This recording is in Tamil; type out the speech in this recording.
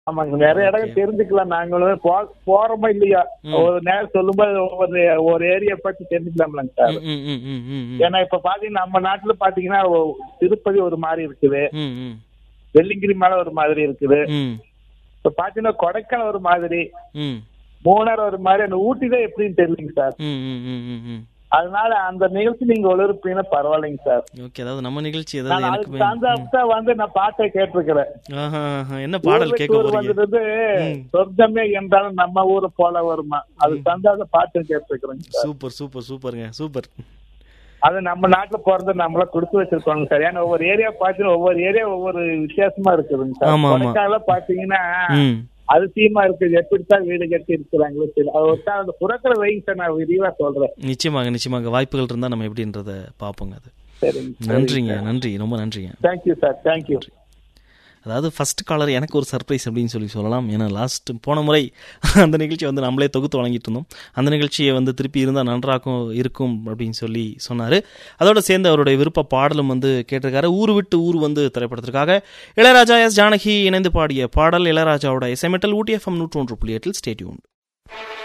ஆமாங்க நிறைய இடம் தெரிஞ்சுக்கலாம் நாங்களும் போ- போறோமா இல்லையா ஒரு நேரம் சொல்லும்போது ஒவ்வொரு ஒரு ஏரியா பத்தி தெரிஞ்சுக்கலாம்லங்க சார் ம், ம், ம், ம், ம், ம். ஏன்னா இப்ப பாத்தீங்கன்னா நம்ம நாட்டுல பாத்தீங்கன்னா ஒ- திருப்பதி ஒரு மாதிரி இருக்குது ம், ம், வெள்ளிங்கிரி மலை ஒரு மாதிரி இருக்குது ம், இப்ப பாத்தீங்கன்னா கொடைக்கானல் ஒரு மாதிரி ம், மூணார் ஒரு மாதிரி அந்த ஊட்டி தான் எப்படின்னு தெரியலங்க சார் ம், ம், ம், ம், ம். அதனால அந்த நிகழ்ச்சி நீங்க ஒளிருப்பீங்கன்னா பரவாயில்லைங்க சார் ஓகே அதாவது நம்ம நிகழ்ச்சி நான் ஏதாவது அதுக்கு எனக்கு தகுந்தாப்புல வந்து நான் பாட்டை கேட்டிருக்கிறேன் ஆஹா, ஆஹா. என்ன பாடல் கேட்க ஊருக்கு ஊர் போறீங்க வந்துட்டு ம். சொர்க்கமே என்றாலும் நம்ம ஊரை போல வருமா அது தந்தாத பாட்டு கேட்டிருக்கிறேங்க சார் சூப்பர் சூப்பர் சூப்பருங்க சூப்பர் அது நம்ம நாட்டுல பிறந்து நம்மள கொடுத்து வச்சிருக்கோங்க சார் ஏன்னா ஒவ்வொரு ஏரியா பாத்தீங்கன்னா ஒவ்வொரு ஏரியா ஒவ்வொரு வித்தியாசமா இருக்குதுங்க சார் ஆமா, ஆமா. கொடைக்கானல பாத்தீங்கன்னா ம் அதிசயமா இருக்குது எப்படித்தான் வீடு கட்டி இருக்கிறாங்களோ சரி அது ஒரு அந்த புறக்கிற வைங்க சார் நான் விரிவா சொல்றேன் நிச்சயமாக நிச்சயமாக வாய்ப்புகள் இருந்தால் நம்ம எப்படின்றத பார்ப்போங்க அது சரிங்க நன்றிங்க நன்றி ரொம்ப நன்றிங்க தேங்க்யூ சார் தேங்க்யூ அதாவது ஃபர்ஸ்ட் காலர் எனக்கு ஒரு சர்ப்ரைஸ் அப்படின்னு சொல்லி சொல்லலாம் ஏன்னா லாஸ்ட் போன முறை அந்த நிகழ்ச்சி வந்து நம்மளே தொகுத்து வழங்கிட்டு இருந்தோம் அந்த நிகழ்ச்சியை வந்து திருப்பி இருந்தால் நன்றாக்கும் இருக்கும் அப்படின்னு சொல்லி சொன்னார் அதோட சேர்ந்து அவருடைய விருப்ப பாடலும் வந்து கேட்டிருக்காரு ஊர் விட்டு ஊர் வந்து திரைப்படத்திற்காக இளையராஜா எஸ் ஜானகி இணைந்து பாடிய பாடல் இளையராஜாவோட இசைமெட்டல் ஊட்டி எஃப்எம் நூற்றொன்று புள்ளி எட்டில் ஸ்டேட்யூன்